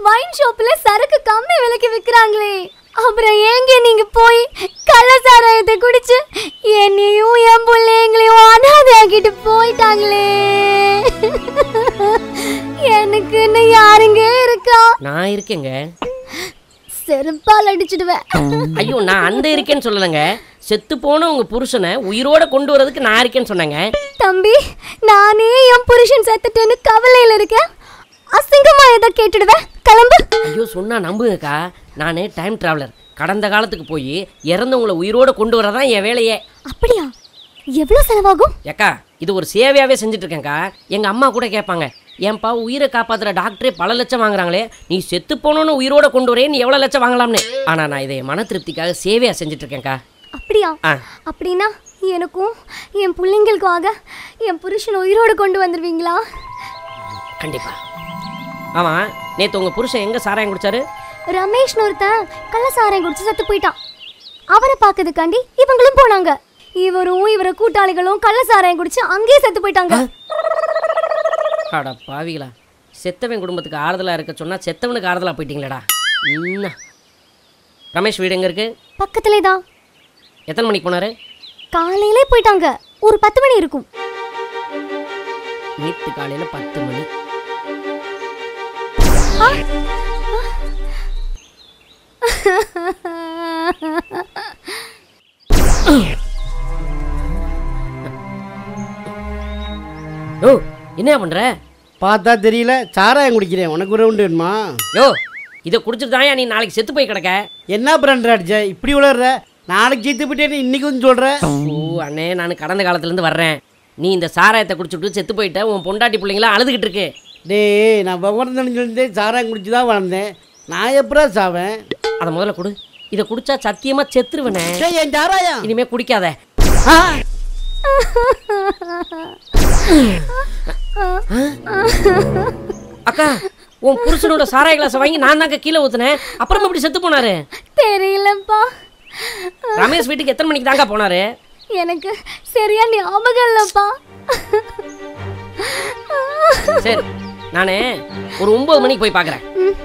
Wine ஷாப்ல சரக்கு கம்மி விலைக்கு விக்கிறாங்களே அப்புறம் ஏங்க நீங்க போய் கள்ள சாராயத்தை குடிச்சு என்னையும் என் பிள்ளைங்களையும் அனாதையாக்கிட்டு போயிட்டாங்களே எனக்குன்னு யாருங்க இருக்கா நான் இருக்கேங்க செருப்பால் அடிச்சிடுவேன் ஐயோ நான் அந்த இருக்கேன்னு சொல்லலைங்க செத்து போன உங்க புருஷனை உயிரோட கொண்டு வரதுக்கு நான் இருக்கேன்னு சொன்னேங்க தம்பி நானே என் புருஷன் செத்துட்டேன்னு கவலையில இருக்கேன் அசிங்கமா ஏதோ கேட்டுடுவேன் கிளம்பு ஐயோ சொன்னா நம்புங்கக்கா நான் டைம் டிராவலர் கடந்த காலத்துக்கு போய் இறந்தவங்கள உயிரோட கொண்டு வரதான் என் வேலையே அப்படியா எவ்வளவு செலவாகும் ஏக்கா இது ஒரு சேவையாவே செஞ்சுட்டு இருக்கேன்க்கா எங்க அம்மா கூட கேட்பாங்க ஏன்பா உயிரை காப்பாத்துற டாக்டரே பல லட்சம் வாங்குறாங்களே நீ செத்து போனோன்னு உயிரோட கொண்டு வரேன் நீ எவ்வளவு லட்சம் வாங்கலாம்னு ஆனா நான் இதை என் மன திருப்திக்காக சேவையா செஞ்சுட்டு இருக்கேன்க்கா அப்படியா ஆ அப்படின்னா எனக்கும் என் பிள்ளைங்களுக்காக என் புருஷன் உயிரோடு கொண்டு வந்துடுவீங்களா கண்டிப்பா ஆமா நேத்து உங்க புருஷன் எங்க சாராயம் குடிச்சாரு ரமேஷ்னு ஒருத்தன் கள்ளசாராயம் குடிச்சு செத்து போயிட்டான் அவரை பார்க்கறதுக்காண்டி இவங்களும் போனாங்க இவரும் இவர கூட்டாளிகளும் கள்ளசாராயம் குடிச்சு அங்கேயே செத்து போயிட்டாங்க அட பாவிகளா செத்தவன் குடும்பத்துக்கு ஆறுதலா இருக்க சொன்னா செத்தவனுக்கு ஆறுதலா போயிட்டீங்களேடா என்ன ரமேஷ் வீடு எங்க இருக்கு பக்கத்திலே தான் எத்தனை மணிக்கு போனாரு காலையிலே போயிட்டாங்க ஒரு பத்து மணி இருக்கும் நேற்று காலையில பத்து மணி யோ என்ன பண்ற பார்த்தா தெரியல சாராயம் குடிக்கிறேன் உனக்கு ஒரு ரவுண்டு வேணுமா யோ இதை குடிச்சிட்டு தான் நீ நாளைக்கு செத்து போய் கிடக்க என்ன பிராண்ட் அடிச்ச இப்படி விளையாடுற நாளைக்கு ஜெயித்து போயிட்டேன்னு இன்னைக்கு வந்து சொல்ற ஓ அண்ணே நான் கடந்த காலத்துலேருந்து வர்றேன் நீ இந்த சாராயத்தை குடிச்சுட்டு செத்து போயிட்ட உன் பொண்டாட்டி பிள்ளைங்களாம் அழுதுகிட்டு இருக்கு டேய் நான் விவரம் சாராயம் குடிச்சு தான் வளர்ந்தேன் நான் எப்படா சாவேன் அதை முதல்ல கொடு இதை குடிச்சா சத்தியமா செத்துருவனே டேய் என் சாராயம் இனிமே குடிக்காத ஆ, அக்கா உன் புருஷனோட சாராய கிளாஸை வாங்கி நான் தாங்க கீழே ஊத்துனேன் அப்புறம் எப்படி செத்து போனாரு தெரியலப்பா ரமேஷ் வீட்டுக்கு எத்தனை மணிக்கு தாங்க போனாரு எனக்கு சரியா ஞாபகம் இல்லப்பா சரி நானே ஒரு ஒன்பது மணிக்கு போய் பார்க்குறேன்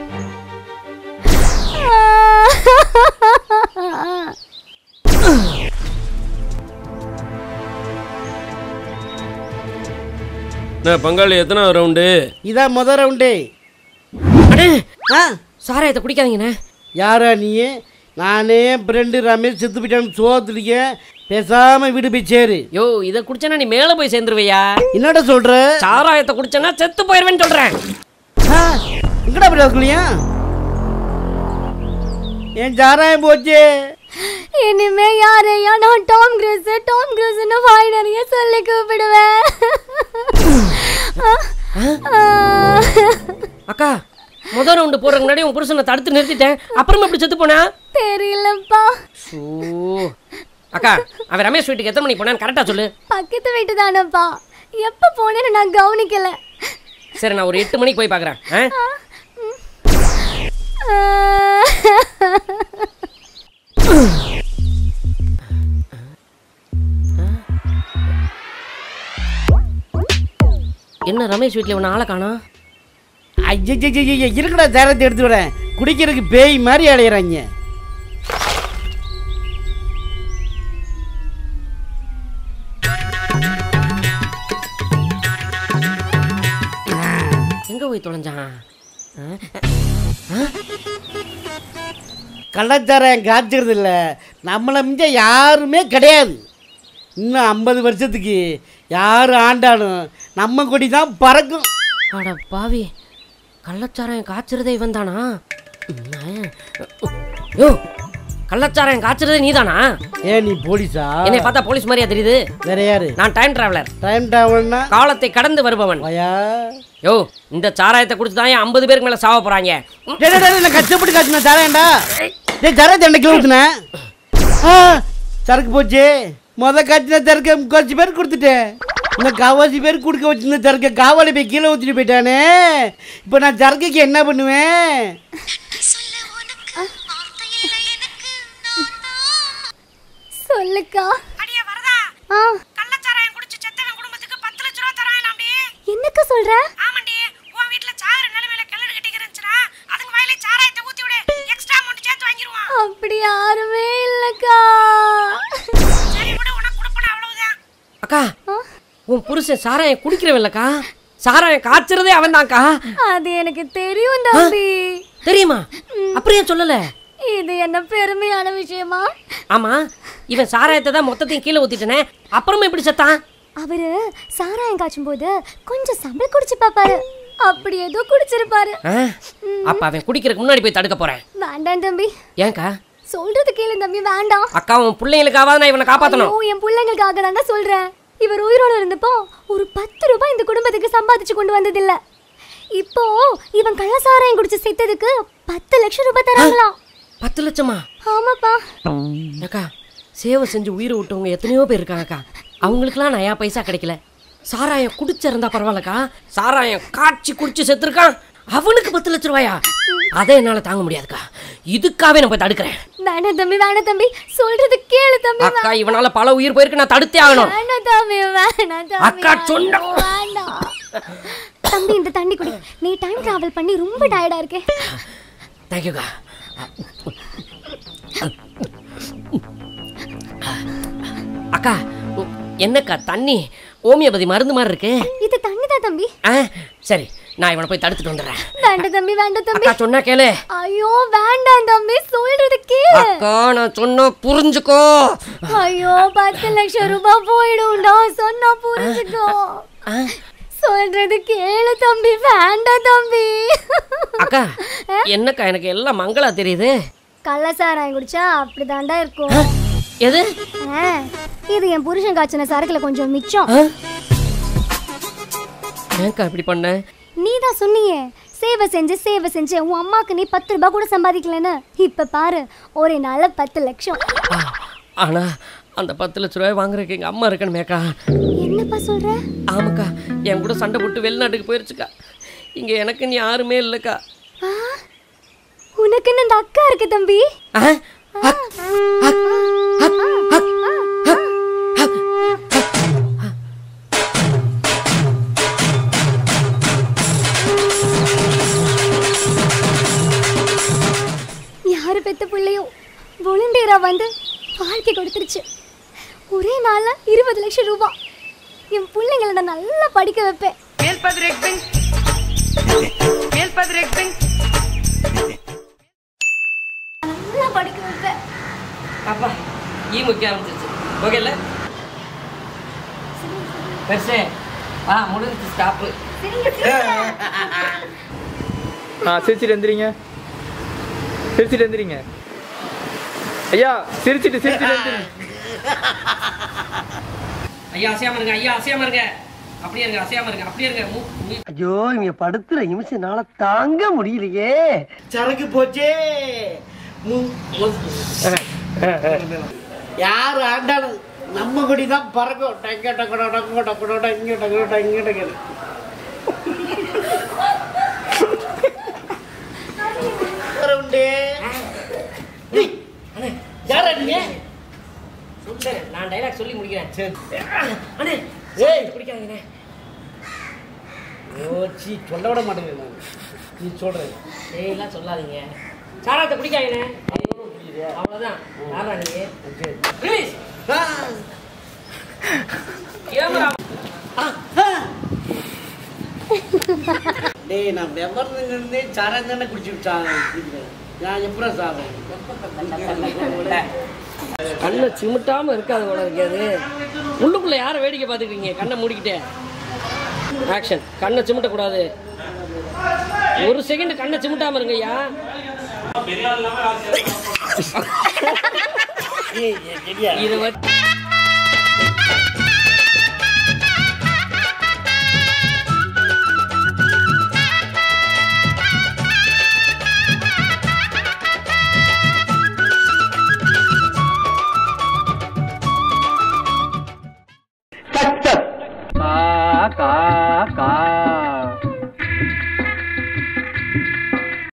என்ன பங்காளி எத்தனை ரவுண்டு இதான் முத ரவுண்டு அடே ஆ சாராயத்தை குடிக்காதீங்கண்ணே யாரா நீ நானே ஃப்ரெண்டு ரமேஷ் செத்து போயிட்டான்னு சோத்துருக்கேன் பேசாம வீடு போய் சேரு யோ இதை குடிச்சேன்னா நீ மேலே போய் சேர்ந்துருவையா என்னடா சொல்ற சாராயத்தை குடிச்சேன்னா செத்து போயிருவேன்னு சொல்கிறேன் ஆ, எங்கடா போய் இருக்கலையா என் சாராயம் போச்சு இனிமே யாரையா நான் டாம் கிரூஸ் டாம் கிரூஸ்னு வாய் நிறைய சொல்லி கூப்பிடுவேன் அக்கா முதல் ரவுண்டு போடுறதுக்கு முன்னாடி உன் புருஷனை தடுத்து நிறுத்திட்டேன் அப்புறமா எப்படி செத்து போனா தெரியலப்பா ஷோ அக்கா அவன் ரமேஷ் வீட்டுக்கு எத்தனை மணிக்கு போனான்னு கரெக்டாக சொல்லு பக்கத்து வீட்டு தானப்பா எப்ப போனேன்னு நான் கவனிக்கல சரி நான் ஒரு எட்டு மணிக்கு போய் பார்க்குறேன் ஆ என்ன ரமேஷ் வீட்டில் இவனை ஆளை காணோம் ஐயய்யய்யய்ய இருக்கடா சாரத்தை எடுத்து வரேன் குடிக்கிறதுக்கு பேய் மாதிரி அலையிறாங்க எங்கே போய் தொலைஞ்சான் கள்ளச்சாராயம் காய்ச்சறது இல்லை நம்மளை மிஞ்ச யாருமே கிடையாது இன்னும் ஐம்பது வருஷத்துக்கு யார் ஆண்டாலும் நம்ம கொடி தான் பறக்கும் அட பாவி கள்ளச்சாராயம் காய்ச்சறதே இவன் தானா யோ கள்ளச்சாராயம் காய்ச்சறதே நீதானா ஏன் நீ போலீஸா என்னை பார்த்தா போலீஸ் மாதிரியா தெரியுது வேற யாரு நான் டைம் டிராவலர் டைம் டிராவல்னா காலத்தை கடந்து வருபவன் வயா யோ இந்த சாராயத்தை குடிச்சு தான் ஏன் ஐம்பது பேருக்கு மேல சாவ போறாங்க ம், டேய், டேய், டேய், நான் கஷ்டப்பட்டு காய்ச்சின சாராயம்டா டேய் சாராயத்தை என்ன கிலோ ஊத்துனேன் ஆ சரக்கு போச்சு முத காய்ச்சின சரக்கு முக்கால்வாசி பேர் கொடுத்துட்டேன் இன்னும் காவாசி பேர் கொடுக்க வச்சிருந்த சரக்கு காவாலி போய் கீழே ஊற்றிட்டு போயிட்டானே இப்போ நான் சரக்குக்கு என்ன பண்ணுவேன் சொல்லுக்கா அடியே வரதா ஆ கள்ளச்சாராயம் குடிச்சு செத்தவன் குடும்பத்துக்கு பத்து லட்ச ரூபா தராங்களாம்டி என்னக்கா சொல்ற ஆமாண்டி உன் வீட்டுல சாகுற நிலைமையில கிளறு கட்டிக்கிறா அதுங்க அப்படி யாருமே இல்லக்கா சரி விடு உனக்கு கொடுப்பேன் அவ்வளவுதான் அக்கா உன் புருஷன் சாராயம் குடிக்கிறவன்லக்கா சாராயம் காய்ச்சறதே அவன்தான்க்கா அது எனக்கு தெரியும் தம்பி தெரியுமா அப்புறம் ஏன் சொல்லல இது என்ன பெருமையான விஷயமா ஆமா இவன் சாராயத்தை தான் மொத்தத்தையும் கீழே ஊத்திட்டனே அப்புறமா எப்படி செத்தான் அவரு சாராயம் காய்ச்சும் போது கொஞ்சம் சம்பளம் குடிச்சு பாப்பாரு அப்படி ஏதோ குடிச்சிருப்பாரு ஆ? அப்ப அவன் குடிக்கிறதுக்கு முன்னாடி போய் தடுக்க போறேன் வேண்டாம் தம்பி ஏன்க்கா சொல்றது கேளு தம்பி வேண்டாம் அக்கா உன் பிள்ளைங்களுக்காவது நான் இவனை காப்பாத்தணும் ஐயோ, என் பிள்ளைங்களுக்காக நான் தான் சொல்றேன் இவர் உயிரோட இருந்தப்போ ஒரு பத்து ரூபாய் இந்த குடும்பத்துக்கு சம்பாதிச்சு கொண்டு வந்ததில்ல இப்போ இவன் கள்ளசாராயம் குடிச்சு செத்ததுக்கு பத்து லட்சம் ரூபாய் தராங்களாம் பத்து லட்சமா ஆமாப்பா அக்கா சேவை செஞ்சு உயிரை விட்டவங்க எத்தனையோ பேர் இருக்காங்கக்கா அவங்களுக்குலாம் நயா பைசா கிடைக்கல சாராயம் குடிச்சிருந்தா பரவாயில்லக்கா சாராயம் காய்ச்சி குடிச்சு செத்துருக்கான் அவனுக்கு பத்து லட்ச ரூபாயா அதை என்னால தாங்க முடியாதுக்கா இதுக்காவே நான் போய் தடுக்கிறேன் வேண்டாம் தம்பி வேண்டாம் தம்பி சொல்றது கேளு தம்பி அக்கா இவனால பல உயிர் போயிருக்கு நான் தடுத்தே ஆகணும் வேண்டாம் தம்பி வேண்டாம் தம்பி அக்கா சொன்னா. வேண்டாம் தம்பி இந்த தண்ணி குடி நீ டைம் டிராவல் பண்ணி ரொம்ப டயர்டா இருக்கே தேங்க்யூக்கா அக்கா உ- என்னக்கா தண்ணி ஹோமியோபதி மருந்து மாதிரி இருக்கு இது தண்ணி தான் தம்பி ஆ சரி நான் இவனை போய் தடுத்துட்டு வந்துடுறேன் வேண்டாம் தம்பி வேண்டாம் தம்பி அக்கா சொன்னா கேளு ஐயோ வேண்டாம் தம்பி சொல்றது கேளு அக்கா நான் சொன்ன புரிஞ்சுக்கோ ஐயோ பத்து லட்சம் ரூபாய் போயிடும்டா சொன்னா புரிஞ்சுக்கோ ஆ, சொல்றது கேளு தம்பி வேண்டாம் தம்பி அக்கா என்னக்கா எனக்கு எல்லாம் மங்களா தெரியுது கள்ளசாராயம் குடிச்சா அப்படிதான்டா இருக்கும் எது ஆ, இது என் புருஷன் காய்ச்சின சரக்குல கொஞ்சம் மிச்சம் ஆ? ஏன்க்கா இப்படி பண்ண நீ தான் சொன்னியே சேவை செஞ்சு சேவை செஞ்சு உன் அம்மாக்கு நீ பத்து ரூபாய் கூட சம்பாதிக்கலன்னு இப்ப பாரு ஒரே நாள்ல பத்து லட்சம் ஆ, ஆனா அந்த பத்து லட்ச ரூபாய் வாங்குறதுக்கு எங்க அம்மா இருக்கணுமேக்கா என்னப்பா சொல்ற ஆமாக்கா என் கூட சண்டை போட்டு வெளிநாட்டுக்கு போயிருச்சுக்கா இங்க எனக்குன்னு யாருமே இல்லைக்கா ஆ, உனக்குன்னு இந்த அக்கா இருக்கு தம்பி ஆ? அக், அக், அக், அக், அக், அக். யாரு பெத்த பிள்ளையோ volunteer-ஆ வந்து வாழ்க்கை கொடுத்துருச்சு ஒரே நாள்ல இருபது லட்சம் ரூபாய் என் பிள்ளைங்களை நான் நல்லா படிக்க வைப்பேன் நல்லா படிக்க வைப்பேன் அப்பா ஈ முக்கிய ஆரம்பிச்சிருச்சு ஓகேல்ல பெருசே ஆ முடிஞ்சு ஸ்டாப்பு ஆ சிரிச்சிட்டு எந்திரிங்க சிரிச்சிட்டு எந்திரிங்க ஐயா சிரிச்சிட்டு சிரிச்சிட்டு எந்திரிங்க ஐயா அசையாம இருங்க ஐயா அசையாம இருங்க அப்படியே இருங்க அசையாம இருங்க அப்படியே இருங்க மூ- மூ- ஐயோ இங்க படுத்துற நிமிஷம்னால தாங்க முடியலையே சரக்கு போச்சே மு- மு- யார் ஆண்டாலும் நம்ம குடி தான் பறக்கும் டங்க டக்கட டங்க டக்கட டங்க டங்க டங்க டங்க உண்டு யாரா நீங்க சரி, நான் டைலாக் சொல்லி முடிக்கிறேன் அண்ணே ஏய் குடிக்காதீங்கண்ணே யோசி சொல்ல விட மாட்டேங்கிறேன் நான். நீ சொல்றது ஏய்லாம் சொல்லாதீங்க சாராயத்தை குடிக்காதீங்கண்ணே அவ்வளோதான் யாரா நீங்க ரிலீஸ் கேமரா டேய் நான் விவரத்துலேருந்தே சாரம் தானே குடிச்சு குடிக்கிறேன் நான் எப்படா சாவேன் கண்ணை சிமிட்டாம இருக்காது போல இருக்காது உள்ளுக்குள்ள யாரை வேடிக்கை பார்த்துக்கிறீங்க கண்ணை மூடிக்கிட்டே ஆக்ஷன் கண்ணை சிமிட்டக்கூடாது ஒரு செகண்ட் கண்ணை சிமிட்டாம இருங்க ஐயா ஏய், ஏய், இதை வச்சு